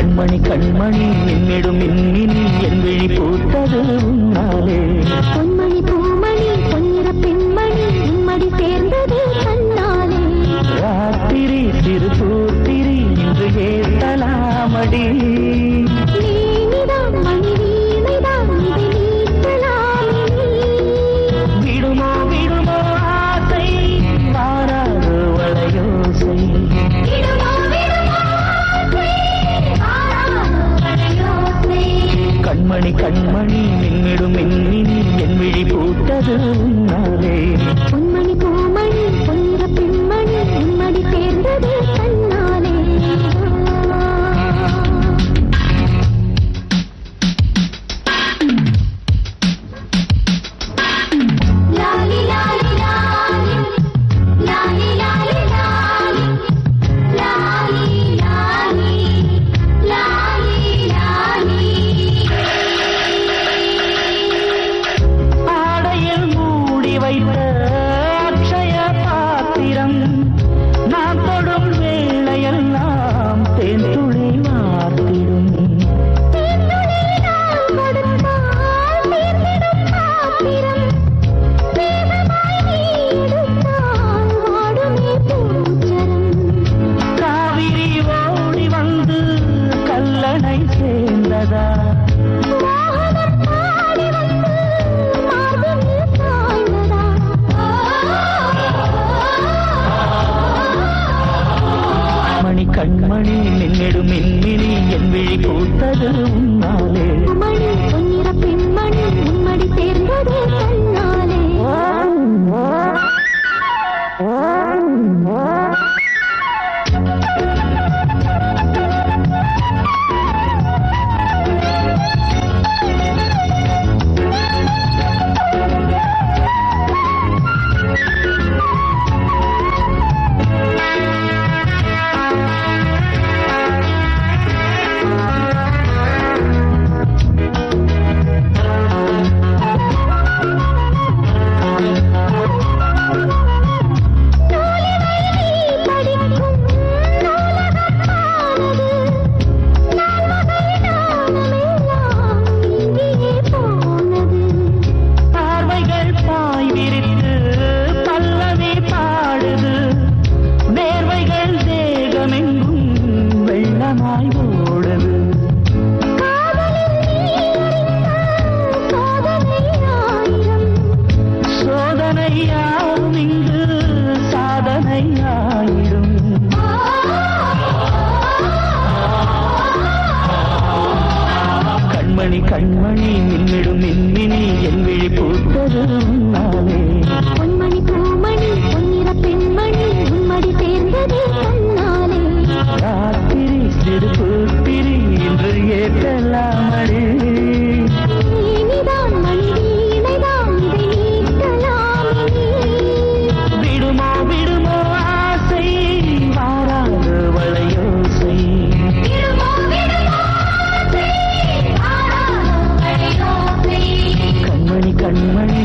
கண்மணி கண்மணி மின்னிடும் மின்மினி என் விழி பூத்தது உன்னாலே பொன்மணி பூமணி பொன்னிற பெண்மணி உம்மடி சேர்ந்தது கண்ணாலே ராத்திரி சிறு பூத்திரி இன்று ஏத்தலாமடி நீனிதான் மணி வீணைதான் இதை நீட்டலாமே நீ. விடுமோ விடுமோ ஆசை வாராது வளையோசை விடுமோ விடுமோ ஆசை, வாராதோ வளையோசை. கண்மணி கண்மணி மின்னிடும் மின்மினி என் விழி பூத்தது உன்னாலே பொன்மணி பூமணி பொன்னிற பெண்மணி உம்மடி சேர்ந்தது கண்ணாலே லாலி லாலி லாலி லாலி லாலி லாலி லாலி லாலி லாலி லாலி ஆடையில் மூடி வைத்த அக்ஷய பாத்திரம் நான் தொடும் வேளையெல்லாம் தேன் துளி வார்த்திடும் காவிரி ஓடி வந்து கல்லணை சேர்ந்ததா மணி கண்மணி மின்னிடும் மின்மினி என் விழி பூத்தது உன்னாலே பெண்மணி உம்மடி சேர்ந்தது கண்ணாலே படிக்கும் நூலகமானது நான்மகள் நாணமெல்லாம் இங்கேயே போனது பார்வைகள் பாய் விரித்து பல்லவி பாடுது வேர்வைகள் தேகமெங்கும் வெள்ளமாய் ஓடுது காதலில் நீ அறிந்த சோதனை ஆயிரம் சோதனையாகும் இங்கு சாதனையாயிடும் கண்மணி கண்மணி மின்னிடும் மின்மினி என் விழி பூத்தது உன்னாலே பொன்மணி பூமணி பொன்னிற பெண்மணி உம்மடி சேர்ந்தது கண்ணாலே ராத்திரி சிறு பூத்திரி இன்று ஏற்றலாமடி இனிதான் மணி வீணைதான் இதை நீட்டலாமே விடுமோ விடுமோ ஆசை வாராது வளையோசை விடுமோ விடுமோ ஆசை, ஆடாதோ வளையோசை. கண்மணி கண்மணி